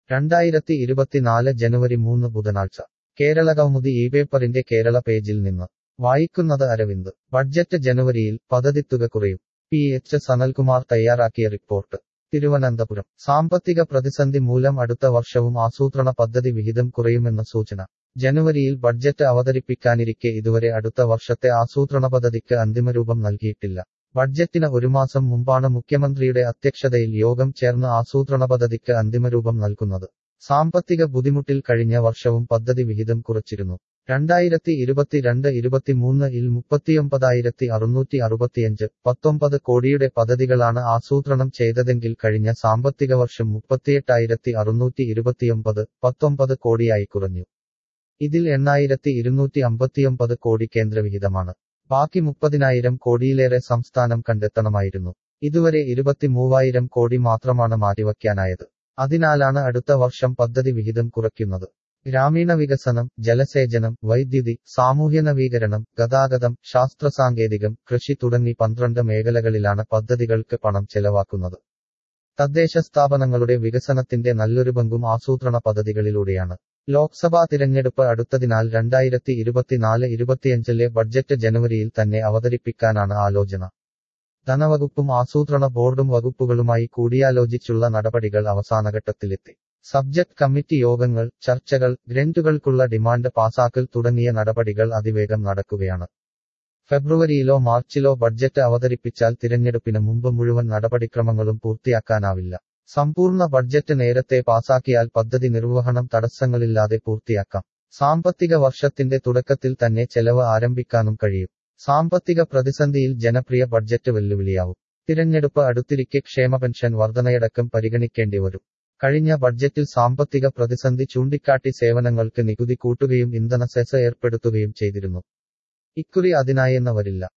രണ്ടായിരത്തി ഇരുപത്തിനാല് ജനുവരി മൂന്ന് ബുധനാഴ്ച കേരളകൗമുദി ഈ പേപ്പറിന്റെ കേരള പേജിൽ നിന്ന് വായിക്കുന്നത് അരവിന്ദ് ബഡ്ജറ്റ് ജനുവരിയിൽ പദ്ധതിത്തുക കുറയും പി എച്ച് സനൽകുമാർ തയ്യാറാക്കിയ റിപ്പോർട്ട് തിരുവനന്തപുരം സാമ്പത്തിക പ്രതിസന്ധി മൂലം അടുത്ത വർഷവും ആസൂത്രണ പദ്ധതി വിഹിതം കുറയുമെന്ന സൂചന ജനുവരിയിൽ ബഡ്ജറ്റ് അവതരിപ്പിക്കാനിരിക്കെ ഇതുവരെ അടുത്ത വർഷത്തെ ആസൂത്രണ പദ്ധതിക്ക് അന്തിമരൂപം നൽകിയിട്ടില്ല ബഡ്ജറ്റിന് ഒരു മാസം മുമ്പാണ് മുഖ്യമന്ത്രിയുടെ അധ്യക്ഷതയിൽ യോഗം ചേർന്ന് ആസൂത്രണ പദ്ധതിക്ക് അന്തിമരൂപം നൽകുന്നത് സാമ്പത്തിക ബുദ്ധിമുട്ടിൽ കഴിഞ്ഞ വർഷവും പദ്ധതി വിഹിതം കുറച്ചിരുന്നു രണ്ടായിരത്തി ഇരുപത്തിരണ്ട് ഇരുപത്തിമൂന്ന് ഇൽ മുപ്പത്തിയൊമ്പതായിരത്തി അറുന്നൂറ്റി അറുപത്തിയഞ്ച് പത്തൊമ്പത് കോടിയുടെ പദ്ധതികളാണ് ആസൂത്രണം ചെയ്തതെങ്കിൽ കഴിഞ്ഞ സാമ്പത്തിക വർഷം മുപ്പത്തിയെട്ടായിരത്തി അറുന്നൂറ്റി ഇരുപത്തിയൊമ്പത് പത്തൊമ്പത് കോടിയായി കുറഞ്ഞു ഇതിൽ എണ്ണായിരത്തി ഇരുന്നൂറ്റി അമ്പത്തിയൊമ്പത് കോടി കേന്ദ്രവിഹിതമാണ് ബാക്കി മുപ്പതിനായിരം കോടിയിലേറെ സംസ്ഥാനം കണ്ടെത്തണമായിരുന്നു ഇതുവരെ ഇരുപത്തിമൂവായിരം കോടി മാത്രമാണ് മാറ്റിവയ്ക്കാനായത് അതിനാലാണ് അടുത്ത വർഷം പദ്ധതി വിഹിതം കുറയ്ക്കുന്നത് ഗ്രാമീണ വികസനം ജലസേചനം വൈദ്യുതി സാമൂഹ്യ നവീകരണം ഗതാഗതം ശാസ്ത്രസാങ്കേതികം കൃഷി തുടങ്ങി പന്ത്രണ്ട് മേഖലകളിലാണ് പദ്ധതികൾക്ക് പണം ചെലവാക്കുന്നത് തദ്ദേശ സ്ഥാപനങ്ങളുടെ വികസനത്തിന്റെ നല്ലൊരു പങ്കും ആസൂത്രണ പദ്ധതികളിലൂടെയാണ് ലോക്സഭാ തിരഞ്ഞെടുപ്പ് അടുത്തതിനാൽ രണ്ടായിരത്തി ഇരുപത്തിനാല് ഇരുപത്തിയഞ്ചിലെ ബഡ്ജറ്റ് ജനുവരിയിൽ തന്നെ അവതരിപ്പിക്കാനാണ് ആലോചന ധനവകുപ്പും ആസൂത്രണ ബോർഡും വകുപ്പുകളുമായി കൂടിയാലോചിച്ചുള്ള നടപടികൾ അവസാനഘട്ടത്തിലെത്തി സബ്ജക്ട് കമ്മിറ്റി യോഗങ്ങൾ ചർച്ചകൾ ഗ്രന്റുകൾക്കുള്ള ഡിമാൻഡ് പാസാക്കൽ തുടങ്ങിയ നടപടികൾ അതിവേഗം നടക്കുകയാണ് ഫെബ്രുവരിയിലോ മാർച്ചിലോ ബഡ്ജറ്റ് അവതരിപ്പിച്ചാൽ തിരഞ്ഞെടുപ്പിന് മുമ്പ് മുഴുവൻ നടപടിക്രമങ്ങളും പൂർത്തിയാക്കാനാവില്ല സമ്പൂർണ്ണ ബഡ്ജറ്റ് നേരത്തെ പാസാക്കിയാൽ പദ്ധതി നിർവഹണം തടസ്സങ്ങളില്ലാതെ പൂർത്തിയാക്കാം സാമ്പത്തിക വർഷത്തിന്റെ തുടക്കത്തിൽ തന്നെ ചെലവ് ആരംഭിക്കാനും കഴിയും സാമ്പത്തിക പ്രതിസന്ധിയിൽ ജനപ്രിയ ബഡ്ജറ്റ് വെല്ലുവിളിയാവും തിരഞ്ഞെടുപ്പ് അടുത്തിരിക്കെ ക്ഷേമ പെൻഷൻ വർധനയടക്കം പരിഗണിക്കേണ്ടി വരും കഴിഞ്ഞ ബഡ്ജറ്റിൽ സാമ്പത്തിക പ്രതിസന്ധി ചൂണ്ടിക്കാട്ടി സേവനങ്ങൾക്ക് നികുതി കൂട്ടുകയും ഇന്ധന സെസ് ഏർപ്പെടുത്തുകയും ചെയ്തിരുന്നു ഇക്കുറി അതിനായെന്ന് വരില്ല